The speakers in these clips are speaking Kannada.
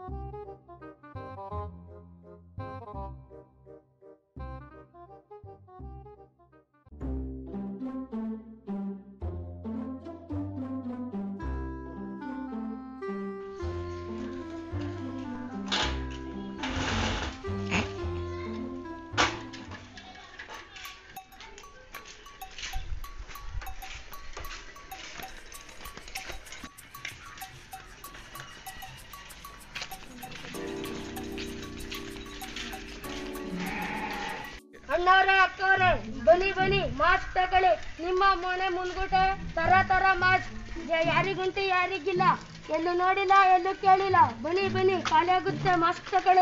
ಅಣ್ಣವ್ರೆ ಅಕ್ಕವ್ರೆ ಬನ್ನಿ ಬನ್ನಿ ಮಾಸ್ಕ್ ತಗೊಳ್ಳಿ ನಿಮ್ಮ ಮನೆ ಮುಂದ್ಗುಟೆ ತರ ತರ ಮಾಸ್ಕ್ ಯಾರಿಗುಂಟು ಯಾರಿಗಿಲ್ಲ ಎಲ್ಲೂ ನೋಡಿಲ್ಲ ಎಲ್ಲೂ ಕೇಳಿಲ್ಲ ಬನ್ನಿ ಬನ್ನಿ ಖಾಲಿ ಆಗುತ್ತೆ ಮಾಸ್ಕ್ ತಗೊಳ್ಳಿ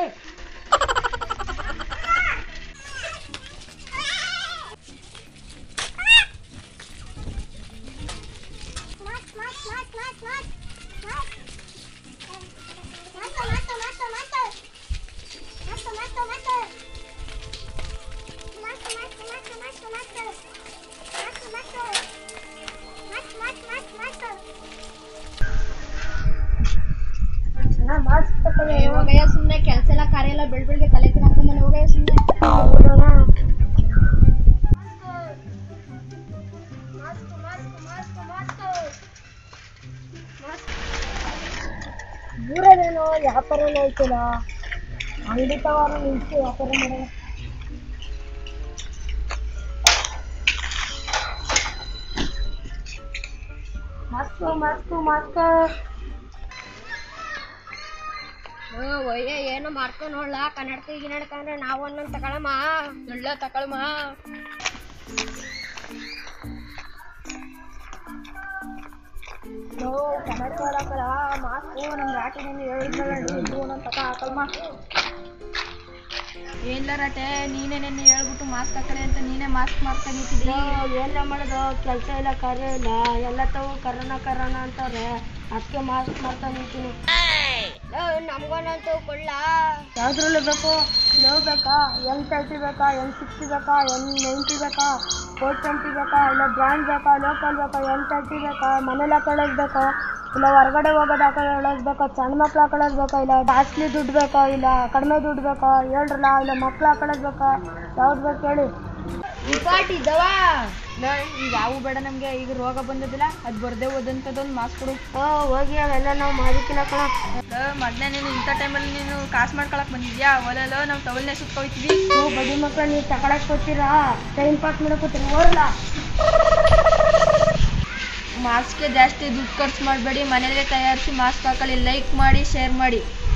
ಮಾಸ್ಕ್ ತಗೊಳ್ಳಿ ಹೋಗಯ್ಯ ಸುಮ್ನೆ ಕೆಲ್ಸ ಎಲ್ಲ ಕಾರ್ಯ ಎಲ್ಲ ಬೆಳ್ ಬೆಳ್ಗೆ ತಲೆ ಹಾಕೊಂಡ್ ಹೋಗಯ್ಯ ಸುಮ್ನೆ mask mask mask mask mask ಊರಲ್ಲೇನೋ ವ್ಯಾಪಾರನೇ ಐತಿಲ್ಲ ಅಂಗಡಿ ತವಾರ ನಿಲ್ಸಿ ವ್ಯಾಪಾರ ಮಾಡೋಣ ಮಾಸ್ಕ್ ಮಾಸ್ಕ್ ಮಾಸ್ಕ್ ಒಯ್ಯ ಏನೋ ಮಾಡ್ಕೊಂಡ್ ನೋಡ್ಲಾ ಕನ್ನಡಕ ಗಿನ್ನಡಕ ಅಂದ್ರೆ ನಾವು ಒಂದೊಂದ್ ತಗೊಳಮ್ಮ ಎಲ್ಲ ತಗೊಳಮ್ಮ ನೋ ಕನ್ನಡ ಮಾಡಕ್ಕಲ್ಲ ಮಾಸ್ಕ್ ನಮ್ ರಾಟಿ ನೀನು ಹೇಳಿದ್ನಲ್ಲ ನೀನು ನನ್ನ ತಕ ಹಾಕಲ್ಮ ಏನ್ಲ ರಟೆ ನೀನೇ ನೆನ್ನೆ ಹೇಳ್ಬಿಟ್ಟು ಮಾಸ್ಕ್ ಹಾಕಳೆ ಅಂತ ನೀನೇ ಮಾಸ್ಕ್ ಮಾಡ್ಕೊಂಡಿದ್ದಿ ಏನ ಮಾಡೋದು ಕೆಲಸ ಇಲ್ಲ ಕಾರ್ಯ ಇಲ್ಲ ಎಲ್ಲ ತಾವು ಕರೋನಾ ಕರೋನಾ ಅಂತಾರೆ ಅದಕ್ಕೆ ಮಾಸ್ಕ್ ಮಾಡ್ತಾ ನಿಂತೀನಿ ನಮ್ಗೊಂದಂತೂ ಕೊಳ್ಳ ಯಾವ್ದ್ರಲ್ಲೂ ಬೇಕು ಲವ್ ಬೇಕಾ ಎನ್ ತರ್ಟಿ ಬೇಕಾ ಎನ್ ಸಿಕ್ಸ್ಟಿ ಬೇಕಾ ಎನ್ ನೈಂಟಿ ಬೇಕಾ ಫೋರ್ ಟ್ವೆಂಟಿ ಬೇಕಾ ಇಲ್ಲ ಬ್ರ್ಯಾಂಡ್ ಬೇಕಾ ಲೋಕಲ್ ಬೇಕಾ ಎನ್ ತರ್ಟಿ ಬೇಕಾ ಮನೇಲಿ ಹಾಕೊಳ್ಳೋದು ಬೇಕಾ ಇಲ್ಲ ಹೊರಗಡೆ ಹೋಗೋದು ಹಾಕೊಳ್ಳೋದು ಬೇಕಾ ಸಣ್ಣ ಮಕ್ಳು ಹಾಕೊಳ್ಳೋದು ಬೇಕಾ ಇಲ್ಲ ಜಾಸ್ತಿ ದುಡ್ಡು ಬೇಕಾ ಇಲ್ಲ ಕಡಿಮೆ ದುಡ್ಡು ಬೇಕಾ ಹೇಳ್ರಲ್ಲ ಇಲ್ಲ ಮಕ್ಳು ಹಾಕೊಳ್ಳೋದು ಬೇಕಾ ಯಾವ್ದು ಬೇಕು ಹೇಳಿ ಇದ್ದಾವ ಈಗ ಯಾವು ಬೇಡ ನಮ್ಗೆ ಈಗ ರೋಗ ಬಂದದಿಲ್ಲ ಅದ್ ಬರ್ದೇ ಹೋದಂತದೊಂದು ಮಾಸ್ಕ್ ಕೊಡು ಓ ಹೋಗಿ ಅವೆಲ್ಲ ನಾವು ಮಾಡಿಕಿನ ಕಣ ಮೊದ್ಲೇ ನೀನು ಇಂಥ ಟೈಮಲ್ಲಿ ನೀನು ಕಾಸು ಮಾಡ್ಕೊಳಕ್ ಬಂದಿದ್ಯಾ ಒಲೆಲ್ಲೋ ನಾವು ಟವಲ್ನೇ ಸುತ್ಕೋಯ್ತಿದ್ವಿ ಓ ಬಡಿ ಮಕ್ಕಳು ನೀವು ತಗೊಳಕ್ ಕೊಡ್ತೀರಾ ಟೈಮ್ ಪಾಸ್ ಮಾಡಕ್ ಕೊಡ್ತೀರಾ ಓಡಲ್ಲ ಮಾಸ್ಕ್ಗೆ ಜಾಸ್ತಿ ದುಡ್ಡು ಖರ್ಚು ಮಾಡಬೇಡಿ ಮನೇಲೇ ತಯಾರಿಸಿ ಮಾಸ್ಕ್ ಹಾಕೊಳ್ಳಿ ಲೈಕ್ ಮಾಡಿ ಶೇರ್ ಮಾಡಿ